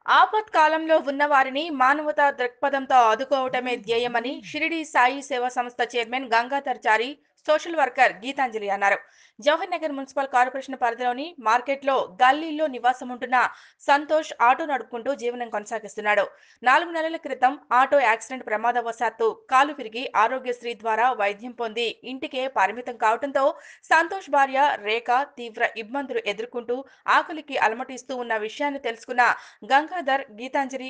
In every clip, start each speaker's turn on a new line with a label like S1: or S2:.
S1: ఆపత్కాలంలో ఉన్నవారిని మానవతా దృక్పథంతో ఆదుకోవటమే ధ్యేయమని Shirdi Sai Seva Sanstha chairman Gangadhar Chari social worker Geetanjali అన్నారు జవహర్ నగర్ మున్సిపల్ కార్పొరేషన్ పరిధిలోని మార్కెట్లో గల్లీలో నివాసం ఉంటున్న సంతోష్ ఆటో నడుపుకుంటూ జీవనం కొనసాగిస్తున్నాడు నాలుగు నెలల క్రితం ఆటో యాక్సిడెంట్ ప్రమాదవశాత్తు కాలు విరిగి ఆరోగ్యశ్రీ ద్వారా వైద్యం పొంది ఇంటికే పరిమితం కావడంతో సంతోష్ భార్య రేఖ తీవ్ర ఇబ్బందులు ఎదుర్కొంటూ ఆకలికి అలమటిస్తూ ఉన్న విషయాన్ని తెలుసుకున్న గంగాధర్ గీతాంజలి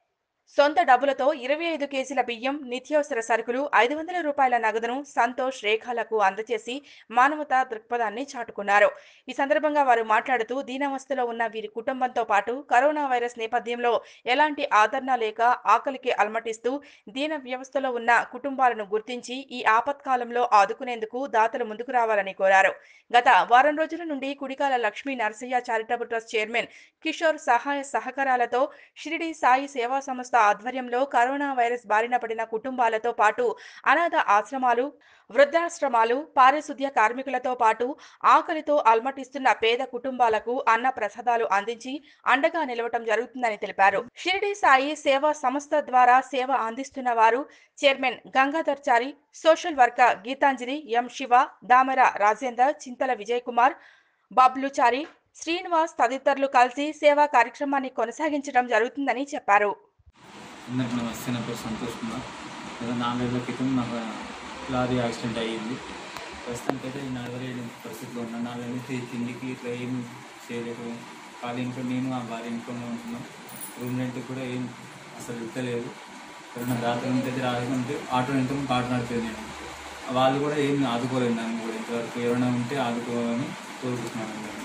S1: సొంత డబ్బులతో ఇరవై ఐదు కేజీల బియ్యం నిత్యావసర సరుకులు ఐదు వందల రూపాయల నగదును సంతోష్ రేఖలకు అందజేసి మానవతా దృక్పథాన్ని చాటుకున్నారు ఈ సందర్భంగా వారు మాట్లాడుతూ దీనావస్థలో ఉన్న వీరి కుటుంబంతో పాటు కరోనా వైరస్ నేపథ్యంలో ఎలాంటి ఆదరణ లేక ఆకలికి అలమటిస్తూ దీన వ్యవస్థలో ఉన్న కుటుంబాలను గుర్తించి ఈ ఆపత్కాలంలో ఆదుకునేందుకు దాతలు ముందుకు రావాలని కోరారు గత వారం రోజుల నుండి Kudikala Lakshmi Narasaiah charitable trust chairman Kishore సహాయ సహకారాలతో షిరిడి సాయి సేవా సంస్థ ఆధ్వర్యంలో కరోనా వైరస్ బారిన పడిన కుటుంబాలతో పాటు అనాథ ఆశ్రమాలు వృద్ధాశ్రమాలు పారిశుద్ధ్య కార్మికులతో పాటు ఆకలితో అల్మటిస్తున్న పేద కుటుంబాలకు అన్న ప్రసాదాలు అందించి అండగా నిలవటం జరుగుతుందని తెలిపారు షిరిడి సాయి సేవా సంస్థ ద్వారా సేవ అందిస్తున్న వారు chairman Gangadhar Chari social worker Geetanjali M Shiva Damara Rajender Chintala Vijay Kumar Babluchari Srinivas తదితరులు కలిసి సేవా కార్యక్రమాన్ని కొనసాగించడం జరుగుతుందని చెప్పారు
S2: అందరికి నమస్తే నా పేరు సంతోష్ కుమార్ గత నాలుగేళ్ల క్రితం నాకు లారీ యాక్సిడెంట్ అయ్యింది ప్రస్తుతానికైతే నేను నడవలేని పరిస్థితిలో ఉన్నాను నాలుగు నుంచి తిండికి ఇట్లా ఏం చేయలేదు ఖాళీ ఇంట్లో నేను ఆ భార్య ఇంట్లోనే ఉంటున్నాం రూమ్ రెంట్ కూడా ఏం అసలు ఇవ్వలేదు ఎవరైనా దాతలు ఉంటే రాకుంటే ఆటో ఎంతో ఆటో నడిపేది నేను వాళ్ళు కూడా ఏం ఆదుకోలేదు నన్ను కూడా ఇంతవరకు ఎవరైనా ఉంటే ఆదుకోవాలని కోరుకుంటున్నాను నేను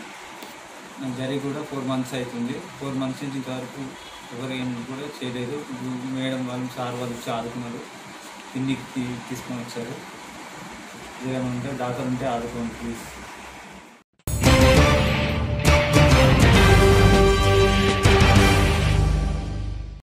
S2: నాకు జరిగి కూడా ఫోర్ మంత్స్ అవుతుంది ఫోర్ మంత్స్ నుంచి ఇంతవరకు ఎవరు ఏం కూడా చేయలేదు ఇప్పుడు మేడం వాళ్ళు సార్ వాళ్ళు వచ్చి ఆదుకున్నారు తిండికి తీ- తీసుకొని వచ్చారు ఏమైనా ఉంటే డాక్టర్ ఉంటే ఆదుకోండి ప్లీజ్